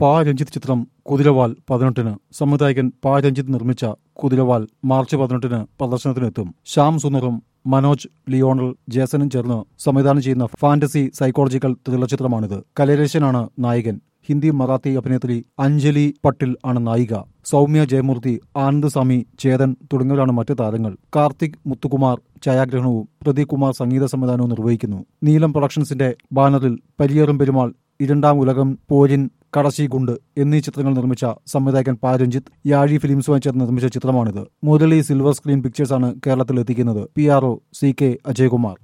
പാ രഞ്ജിത്ത് ചിത്രം കുതിരവാൽ പതിനെട്ടിന് സംവിധായകൻ പാ രഞ്ജിത്ത് നിർമ്മിച്ച കുതിരവാൽ മാർച്ച് പതിനെട്ടിന് പ്രദർശനത്തിനെത്തും ശ്യാം സുന്ദറും മനോജ് ലിയോണൽ ജേസനും ചേർന്ന് സംവിധാനം ചെയ്യുന്ന ഫാന്റസി സൈക്കോളജിക്കൽ ത്രില്ലർ ചിത്രമാണിത് കലരേശനാണ് നായകൻ ഹിന്ദി മറാത്തി അഭിനേത്രി അഞ്ജലി പട്ടിൽ ആണ് നായിക സൗമ്യ ജയമൂർത്തി ആനന്ദ് സ്വാമി ചേതൻ തുടങ്ങിയവരാണ് മറ്റ് താരങ്ങൾ കാർത്തിക് മുത്തുകുമാർ ഛായാഗ്രഹണവും പ്രദീപ് കുമാർ സംഗീത സംവിധാനവും നിർവഹിക്കുന്നു നീലം പ്രൊഡക്ഷൻസിന്റെ ബാനറിൽ പരിയേറും പെരുമാൾ ഇരണ്ടാം ഉലകം പോരിൻ കടശി ഗുണ്ട് എന്നീ ചിത്രങ്ങൾ നിർമ്മിച്ച സംവിധായകൻ പാ രഞ്ജിത്ത് യാഴി ഫിലിംസുമായി ചേർന്ന് നിർമ്മിച്ച ചിത്രമാണിത് മുരളി സിൽവർ സ്ക്രീൻ പിക്ചേഴ്സാണ് കേരളത്തിൽ എത്തിക്കുന്നത് P R O C K Ajayakumar